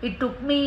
it took me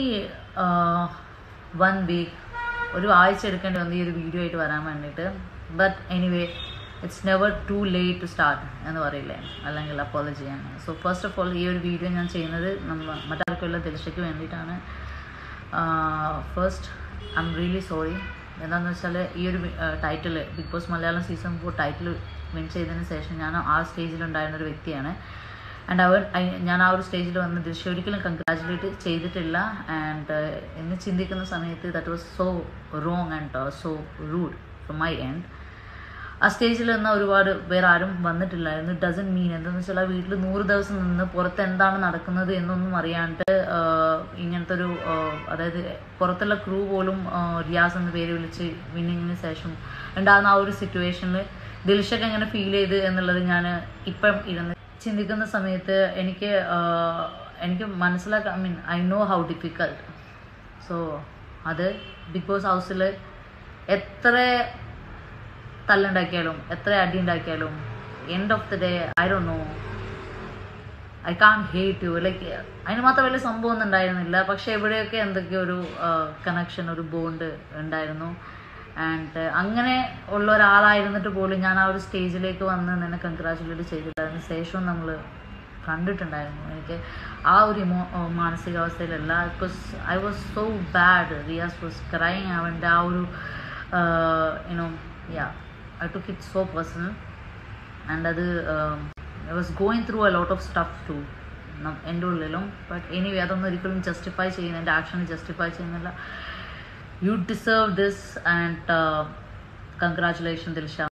one week ഒരു ആഴ്ച എടുക്കേണ്ടി വന്നു ഈ ഒരു വീഡിയോ ആയിട്ട് വരാൻ വേണ്ടിയിട്ട് but anyway it's never too late to start എന്ന് പറയില്ലേ അല്ലെങ്കിൽ അപ്പോളജി ചെയ്യാൻ സോ ഫസ്റ്റ് ഓഫ് ഓൾ ഈ ഒരു വീഡിയോ ഞാൻ ചെയ്യുന്നത് നമ്മൾ മറ്റാർക്കുള്ള ദിൽഷയ്ക്ക് വേണ്ടിയിട്ടാണ് first I'm really sorry എന്താണെന്ന് വെച്ചാൽ ഈ ഒരു title Bigg Boss Malayalam season four title win ചെയ്തതിന് ശേഷം ഞാൻ ആ സ്റ്റേജിലുണ്ടായിരുന്ന ഒരു വ്യക്തിയാണ് ആൻഡ് അവർ ഞാൻ ആ ഒരു സ്റ്റേജിൽ വന്ന് ദൃശ്യ ഒരിക്കലും കൺഗ്രാജുലേറ്റ് ചെയ്തിട്ടില്ല ആൻഡ് എന്ന് ചിന്തിക്കുന്ന സമയത്ത് that was so wrong and so rude from my end ആ സ്റ്റേജിൽ നിന്ന് ഒരുപാട് വേറെ ആരും വന്നിട്ടില്ലായിരുന്നു ഇറ്റ് ഡസൻ മീൻ എന്താണെന്ന് വെച്ചാൽ ആ വീട്ടിൽ നൂറ് ദിവസം നിന്ന് പുറത്ത് എന്താണ് നടക്കുന്നത് എന്നൊന്നും അറിയാണ്ട് ആഹ്, ഇങ്ങനത്തെ ഒരു ആഹ്, അതായത് പുറത്തുള്ള ക്രൂ പോലും ആഹ്, റിയാസ് എന്ന പേര് വിളിച്ച് വിന്നിങ്ങിന് ശേഷം ഉണ്ടാകുന്ന ആ ഒരു സിറ്റുവേഷനിൽ ദിൽഷക്ക് എങ്ങനെ ഫീൽ ചെയ്ത് എന്നുള്ളത് ഞാൻ ഇപ്പം ഇരുന്ന് ചിന്തിക്കുന്ന സമയത്ത് എനിക്ക് ആഹ്, എനിക്ക് മനസ്സിലാക്കാൻ I mean I know how difficult so അത് ബിഗ് ബോസ് ഹൗസിൽ എത്ര തല്ലുണ്ടാക്കിയാലും എത്ര അടി ഉണ്ടാക്കിയാലും end of the day I do know I can't hate you like അതിന് മാത്രം വലിയ സംഭവം ഒന്നും ഉണ്ടായിരുന്നില്ല പക്ഷെ എവിടെയൊക്കെ എന്തൊക്കെയോ ഒരു കണക്ഷൻ ഒരു ബോണ്ട് ഉണ്ടായിരുന്നു ആൻഡ് അങ്ങനെ ഉള്ള ഒരാളായിരുന്നിട്ട് പോലും ഞാൻ ആ ഒരു സ്റ്റേജിലേക്ക് വന്ന് നിന്നെ കൺഗ്രാറ്റുലേറ്റ് ചെയ്തിട്ട് അതിന് ശേഷവും നമ്മൾ കണ്ടിട്ടുണ്ടായിരുന്നു എനിക്ക് ആ ഒരു ഇമോ മാനസികാവസ്ഥയിലല്ല because I was so bad Riaz was crying അവൻ്റെ ആ ഒരു you know yeah I took it so personal and അത് I was going through a lot of stuff too എൻ്റെ ഉള്ളിലും ബട്ട് എനിവേ അതൊന്നും ഒരിക്കലും ജസ്റ്റിഫൈ ചെയ്യുന്ന എൻ്റെ ആക്ഷൻ ജസ്റ്റിഫൈ ചെയ്യുന്നില്ല you deserve this and congratulation Dilsha